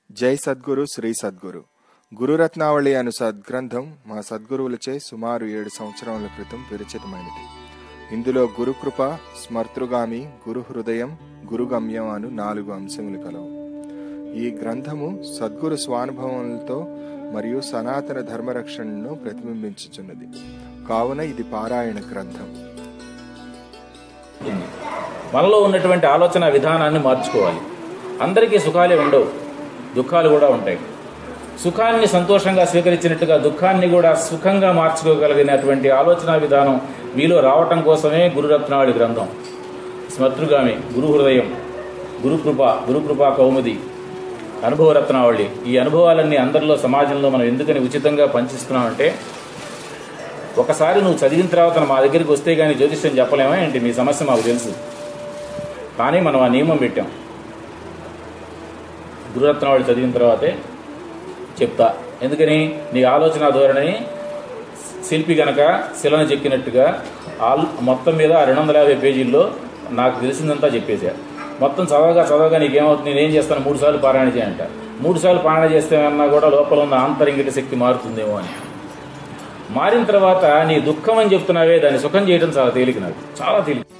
జై సద్గురు శ్రీ సద్గురు గురురత్నావళి అను సద్గ్రంథం మా సద్గురువులచే సుమారు ఏడు సంవత్సరముల క్రితం విరచితమైనది ఇందులో గురుకృప స్మర్తృగామి గురు హృదయం గురుగమ్యం అను నాలుగు అంశములు కలవు ఈ గ్రంథము సద్గురు స్వానుభవములతో మరియు సనాతన ధర్మరక్షణను ప్రతిబింబించుచున్నది కావున ఇది పారాయణ గ్రంథం మనలో ఉన్నటువంటి ఆలోచన విధానాన్ని మార్చుకోవాలి అందరికీ సుఖాలే ఉండవు దుఃఖాలు కూడా ఉంటాయి సుఖాన్ని సంతోషంగా స్వీకరించినట్టుగా దుఃఖాన్ని కూడా సుఖంగా మార్చుకోగలిగినటువంటి ఆలోచన విధానం మీలో రావటం కోసమే గురురత్నావళి గ్రంథం స్మతృగామి గురు హృదయం గురుకృప గురుకృప కౌముది అనుభవరత్నావళి ఈ అనుభవాలన్నీ అందరిలో సమాజంలో మనం ఎందుకని ఉచితంగా పంచిస్తున్నామంటే ఒకసారి నువ్వు చదివిన తర్వాత మా దగ్గరికి వస్తే కానీ జ్యోతిష్యం చెప్పలేమా ఏంటి మీ సమస్య మాకు తెలుసు కానీ మనం ఆ నియమం పెట్టాం గురురత్నావళి చదివిన తర్వాతే చెప్తా ఎందుకని నీ ఆలోచన ధోరణిని శిల్పి గనక శిలను చెక్కినట్టుగా ఆల్ మొత్తం మీద రెండు వందల యాభై పేజీల్లో నాకు తెలిసిందంతా చెప్పేశా మొత్తం చదవగా చదవగా నీకేమవుతుంది నేనేం చేస్తాను మూడు సార్లు పారాయణ చేయంట మూడు సార్లు పారాయణ చేస్తేమన్నా కూడా లోపల ఉన్న ఆంతరింగిక శక్తి మారుతుందేమో అని మారిన తర్వాత నీ దుఃఖం అని చెప్తున్నావే దాన్ని సుఖం చేయడం చాలా తేలిక నాకు చాలా తేలిక